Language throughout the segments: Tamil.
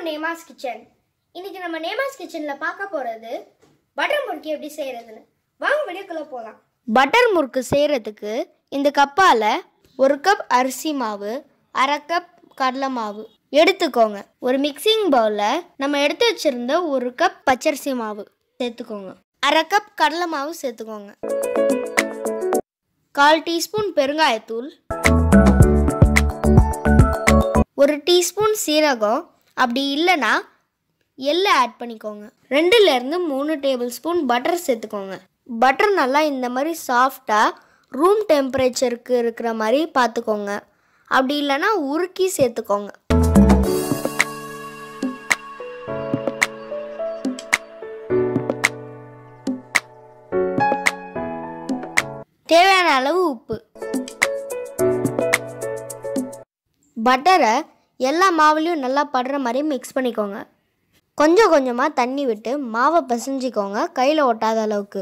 நேமாஸ் கிச்சன் இன்னைக்கு நம்ம நேமாஸ் கிச்சன்ல பார்க்க போறது பட்டர் முறுக்கு எப்படி செய்யறதுன்னு வாங்க வீடியோக்குள்ள போகலாம் பட்டர் முறுக்கு செய்யறதுக்கு இந்த கப்பால ஒரு கப் அரிசி மாவு அரை கப் கடலை மாவு எடுத்துக்கோங்க ஒரு மிக்சிங் பவுலில் நம்ம எடுத்து வச்சிருந்த ஒரு கப் பச்சரிசி மாவு சேர்த்துக்கோங்க அரை கப் கடலை மாவு சேர்த்துக்கோங்க கால் டீஸ்பூன் பெருங்காயத்தூள் ஒரு டீஸ்பூன் சீரகம் அப்படி இல்லைன்னா எள்ளு ஆட் பண்ணிக்கோங்க ரெண்டுலேருந்து மூணு டேபிள் ஸ்பூன் பட்டர் சேர்த்துக்கோங்க பட்டர் நல்லா இந்த மாதிரி சாஃப்டாக ரூம் டெம்பரேச்சருக்கு இருக்கிற மாதிரி பார்த்துக்கோங்க அப்படி இல்லைன்னா உருக்கி சேர்த்துக்கோங்க தேவையான அளவு உப்பு பட்டரை எல்லா மாவுலேயும் நல்லா படுற மாதிரி மிக்ஸ் பண்ணிக்கோங்க கொஞ்சம் கொஞ்சமாக தண்ணி விட்டு மாவை பிசைஞ்சிக்கோங்க கையில் ஒட்டாத அளவுக்கு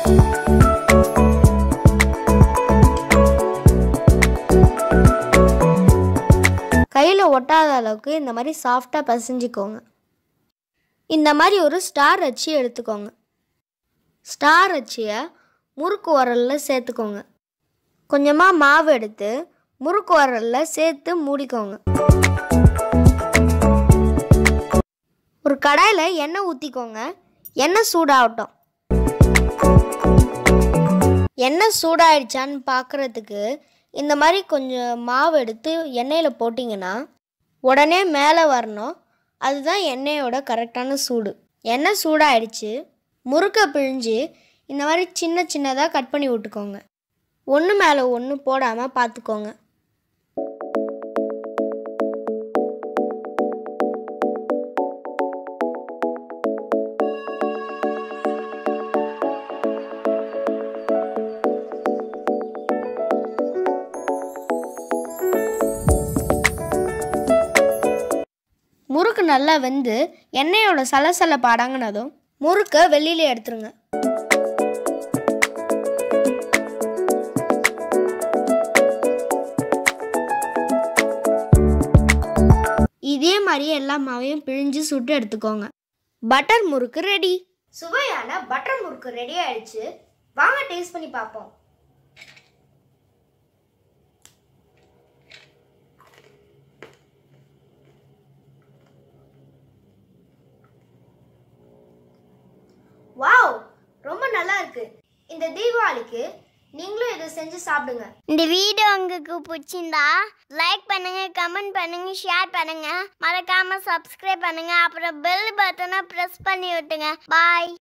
கையில் ஒட்டாத அளவுக்கு இந்த மாதிரி சாஃப்டாக பிசைஞ்சிக்கோங்க இந்த மாதிரி ஒரு ஸ்டார் அச்சு எடுத்துக்கோங்க ஸ்டார் அச்சியை முறுக்கு உரலில் சேர்த்துக்கோங்க கொஞ்சமாக மாவு எடுத்து முறுக்கு உரலில் சேர்த்து மூடிக்கோங்க ஒரு கடாயில் எண்ணெய் ஊற்றிக்கோங்க எண்ணெய் சூடாகட்டும் எண்ணெய் சூடாயிடுச்சான்னு பார்க்குறதுக்கு இந்த மாதிரி கொஞ்சம் மாவு எடுத்து எண்ணெயில் போட்டிங்கன்னா உடனே மேலே வரணும் அதுதான் எண்ணெயோட கரெக்டான சூடு எண்ணெய் சூடாயிடுச்சு முறுக்கை பிழிஞ்சு இந்த மாதிரி சின்ன சின்னதாக கட் பண்ணி விட்டுக்கோங்க ஒன்று மேலே ஒன்று போடாமல் பார்த்துக்கோங்க முறுக்கு நல்லா வெந்து எண்ணெயோட சலசலப்பு அடங்கினதும் முறுக்கை வெளியில எடுத்துருங்க இதே மாதிரியே எல்லா மாவையும் பிழிஞ்சு சுட்டு எடுத்துக்கோங்க பட்டர் முறுக்கு ரெடி சுவையான பட்டர் முறுக்கு ரெடி ஆயிடுச்சு வாங்க டேஸ்ட் பண்ணி பார்ப்போம் வாவ் ரொம்ப நல்லா இருக்கு இந்த தீபாவளிக்கு நீங்களும் இதை செஞ்சு சாப்பிடுங்க இந்த வீடியோ உங்களுக்கு பிடிச்சிருந்தா லைக் பண்ணுங்க கமெண்ட் பண்ணுங்க ஷேர் பண்ணுங்க மறக்காம சப்ஸ்கிரைப் பண்ணுங்க அப்புறம் பெல் பட்டனை பிரஸ் பண்ணி விட்டுங்க பாய்